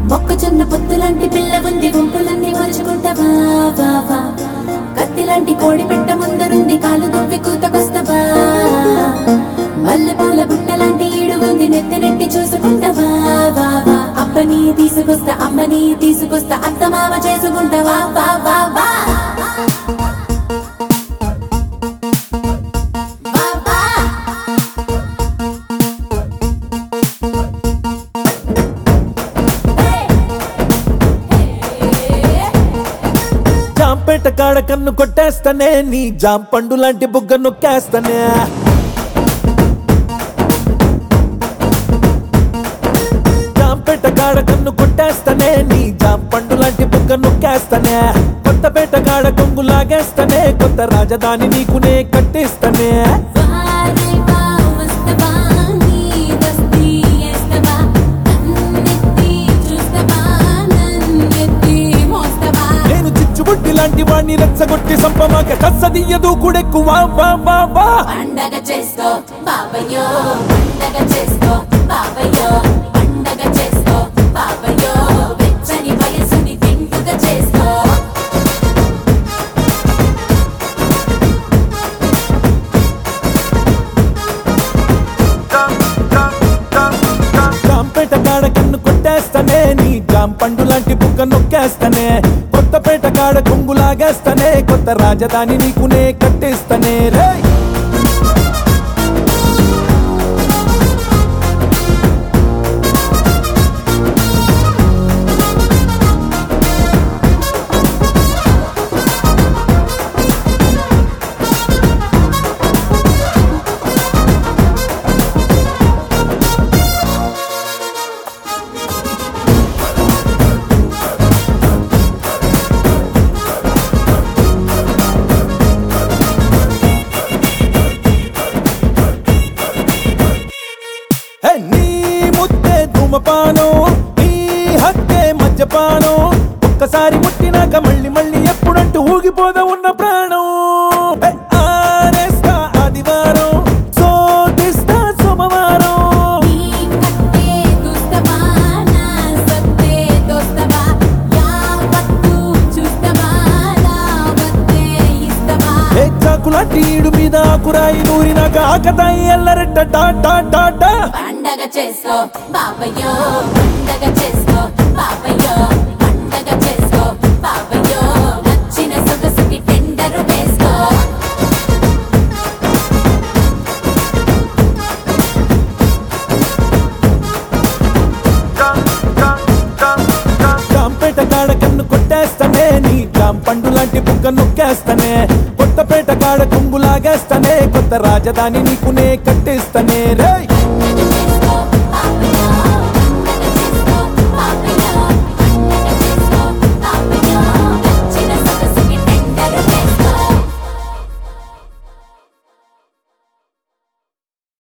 మొక్కజొన్న పొత్తులాంటి పిల్ల ఉంది గుంపులన్నీ మలుచుకుంటావా వా వా కత్తిలాంటి కోడి పెట్ట ముందరుంది కాలు దువ్వి కూతకొస్తావా మల్లెపూల బుట్టలాంటి ఈడు ఉంది నెత్తి నెట్టి చూసుకుంటావా వా వా అప్పని తీసుకొస్తా అమ్మని తీసుకొస్తా అత్త మామ చేసుకుంటావా వా వా వా వా వా జాంపేట కాడ కన్ను కొట్టేస్తానే నీ జాం పండు లాంటి బుగ్గ నొక్కేస్తానే జాంపేట కాడ కన్ను కొట్టేస్తానే నీ జాం పండు లాంటి బుగ్గ నొక్కేస్తానే కొత్తపేట కాడ కొంగు లాగేస్తానే కొత్త రాజధాని నీకునే కట్టిస్తానే వారే వా వస్తవా నీ దస్తి ఎస్తవా నన్నెత్తి చూస్తవా నన్నెత్తి మోస్తవా నేను చిచ్చుబుట్టి లాంటి వాణ్ణి రెచ్చగొట్టి సంపమాక కස්සదియ్యదు కూడెక్కు వా వా వా వా పండగ చేసుకో బాబయ్యో పండగ చేసుకో బాబయ్యో పండగ చేసుకో బాబయ్యో వెచ్చని వయసుని తింటుగా చేసుకో జాంపేట కాడ కన్ను కొట్టేస్తానే నీ జాం పండు లాంటి బుక్క నొక్కేస్తానే కొత్తపేట కాడ కొంగు లాగేస్తానే కొత్త రాజధాని నీకునే కట్టిస్తానే రే హే, నీ ముద్దే ధూమపానం నీ హక్కే మద్యపానం ఒక్కసారి ముట్టినాక మళ్ళీ మళ్ళీ ఎప్పుడంటూ ఊగిపోదా ఉన్న ప్రాణం హే, ఆరేస్తా ఆదివారం శోధిస్తా సోమవారం నీ కట్టే దుస్తవా నా సత్తే దోస్తవా యావత్తు చూస్తవా రావత్తే ఇస్తవా ఏ చాకులాంటి ఈడు మీద ఆకురాయి నూరినాక ఆకతాయి ఎల్లరెట్ట టా టా టా టా పండగ చేసుకో బాబయ్యో పండగ చేసుకో బాబయ్యో పండగ చేసుకో బాబయ్యో నచ్చిన సొగసుకి టెండరు వేసుకో జాంపేట కాడ కన్ను కొట్టేస్తానే నీ జాం పండు లాంటి బుక్క నొక్కేస్తానే కొత్తపేట కాడ కొంగు లాగేస్తానే కొత్త రాజధాని నీకునే కట్టిస్తానే రే